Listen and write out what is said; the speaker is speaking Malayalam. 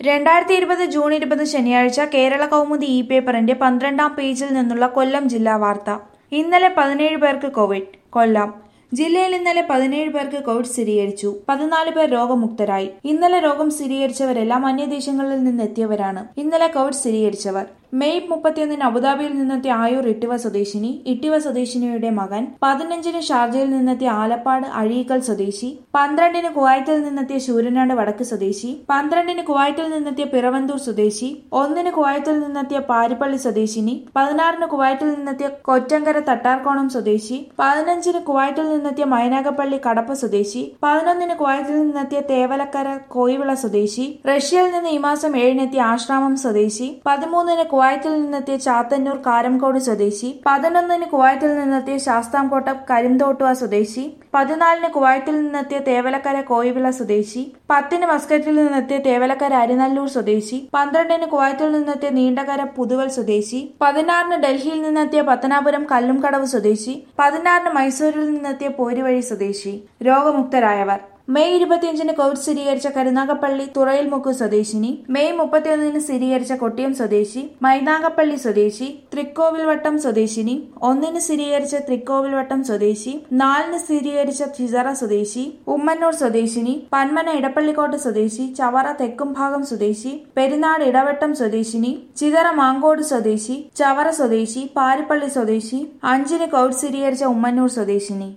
രണ്ടായിരത്തി ഇരുപത് ജൂൺ ഇരുപത് ശനിയാഴ്ച കേരള കൗമുദി ഇ പേപ്പറിന്റെ പന്ത്രണ്ടാം പേജിൽ നിന്നുള്ള കൊല്ലം ജില്ലാ വാർത്ത ഇന്നലെ പതിനേഴ് പേർക്ക് കോവിഡ് കൊല്ലം ജില്ലയിൽ ഇന്നലെ പതിനേഴ് പേർക്ക് കോവിഡ് സ്ഥിരീകരിച്ചു പതിനാല് പേർ രോഗമുക്തരായി ഇന്നലെ രോഗം സ്ഥിരീകരിച്ചവരെല്ലാം അന്യദേശങ്ങളിൽ നിന്ന് എത്തിയവരാണ് ഇന്നലെ കോവിഡ് സ്ഥിരീകരിച്ചവർ മെയ് മുപ്പത്തിയൊന്നിന് അബുദാബിയിൽ നിന്നെത്തിയ ആയൂർ ഇട്ടിവ സ്വദേശിനി ഇട്ടിവ സ്വദേശിനിയുടെ മകൻ പതിനഞ്ചിന് ഷാർജയിൽ നിന്നെത്തിയ ആലപ്പാട് അഴീക്കൽ സ്വദേശി പന്ത്രണ്ടിന് കുവൈറ്റിൽ നിന്നെത്തിയ ശൂരനാട് വടക്ക് സ്വദേശി പന്ത്രണ്ടിന് കുവൈറ്റിൽ നിന്നെത്തിയ പിറവന്തൂർ സ്വദേശി ഒന്നിന് കുവൈറ്റിൽ നിന്നെത്തിയ പാരിപ്പള്ളി സ്വദേശിനി പതിനാറിന് കുവൈറ്റിൽ നിന്നെത്തിയ കൊറ്റങ്കര തട്ടാർക്കോണം സ്വദേശി പതിനഞ്ചിന് കുവൈറ്റിൽ നിന്നെത്തിയ മൈനാഗപ്പള്ളി കടപ്പ സ്വദേശി പതിനൊന്നിന് കുവൈറ്റിൽ നിന്നെത്തിയ തേവലക്കര കോയിവിള സ്വദേശി റഷ്യയിൽ നിന്ന് ഈ മാസം ഏഴിനെത്തിയ ആശ്രാമം സ്വദേശി പതിമൂന്നിന് കുവൈറ്റിൽ നിന്നെത്തിയ ചാത്തന്നൂർ കാരംകോട് സ്വദേശി പതിനൊന്നിന് കുവൈറ്റിൽ നിന്നെത്തിയ ശാസ്താംകോട്ട കരിന്തോട്ടുവ സ്വദേശി പതിനാലിന് കുവൈറ്റിൽ നിന്നെത്തിയ തേവലക്കര കോയിവിള സ്വദേശി പത്തിന് മസ്കറ്റിൽ നിന്നെത്തിയ തേവലക്കര അരിനല്ലൂർ സ്വദേശി പന്ത്രണ്ടിന് കുവൈറ്റിൽ നിന്നെത്തിയ നീണ്ടകര പുതുവൽ സ്വദേശി പതിനാറിന് ഡൽഹിയിൽ നിന്നെത്തിയ പത്തനാപുരം കല്ലുംകടവ് സ്വദേശി പതിനാറിന് മൈസൂരിൽ നിന്നെത്തിയ പോരുവഴി സ്വദേശി രോഗമുക്തരായവർ മെയ് ഇരുപത്തിയഞ്ചിന് കോവിഡ് സ്ഥിരീകരിച്ച കരുനാഗപ്പള്ളി തുറയിൽമുക്ക് സ്വദേശിനി മെയ് മുപ്പത്തിയൊന്നിന് സ്ഥിരീകരിച്ച കൊട്ടിയം സ്വദേശി മൈനാഗപ്പള്ളി സ്വദേശി തൃക്കോവിൽവട്ടം സ്വദേശിനി ഒന്നിന് സ്ഥിരീകരിച്ച തൃക്കോവിൽവട്ടം സ്വദേശി നാലിന് സ്ഥിരീകരിച്ച ചിതറ സ്വദേശി ഉമ്മന്നൂർ സ്വദേശിനി പന്മന ഇടപ്പള്ളിക്കോട്ട് സ്വദേശി ചവറ തെക്കുംഭാഗം സ്വദേശി പെരിനാട് ഇടവട്ടം സ്വദേശിനി ചിതറ മാങ്കോട് സ്വദേശി ചവറ സ്വദേശി പാരിപ്പള്ളി സ്വദേശി അഞ്ചിന് കോവിഡ് സ്ഥിരീകരിച്ച ഉമ്മന്നൂർ സ്വദേശിനി